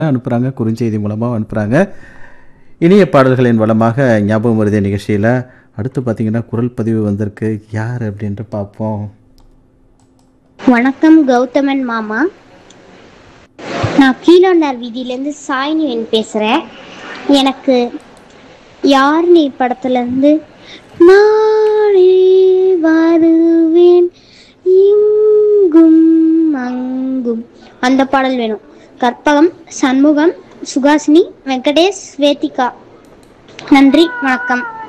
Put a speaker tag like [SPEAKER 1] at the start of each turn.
[SPEAKER 1] அனுப்புகிறாங்க குறுஞ்செய்தி மூலமாக அனுப்புகிறாங்க இனிய பாடல்களின் வளமாக ஞாபகம் வருதே நிகழ்ச்சியில் அடுத்து பார்த்தீங்கன்னா குரல் பதிவு வந்திருக்கு யார் அப்படின்ட்டு பார்ப்போம்
[SPEAKER 2] வணக்கம் கௌதமன் மாமா நான் கீழாண்டார் வீதியிலேருந்து சாய்னிவன் பேசுகிறேன் எனக்கு யார் நீ படத்துலேருந்து நானே வருவேன் இங்கும் அங்கும் அந்த பாடல் வேணும் கற்பகம் சண்முகம் சுகாசினி வெங்கடேஷ் ஸ்வேதிகா நன்றி வணக்கம்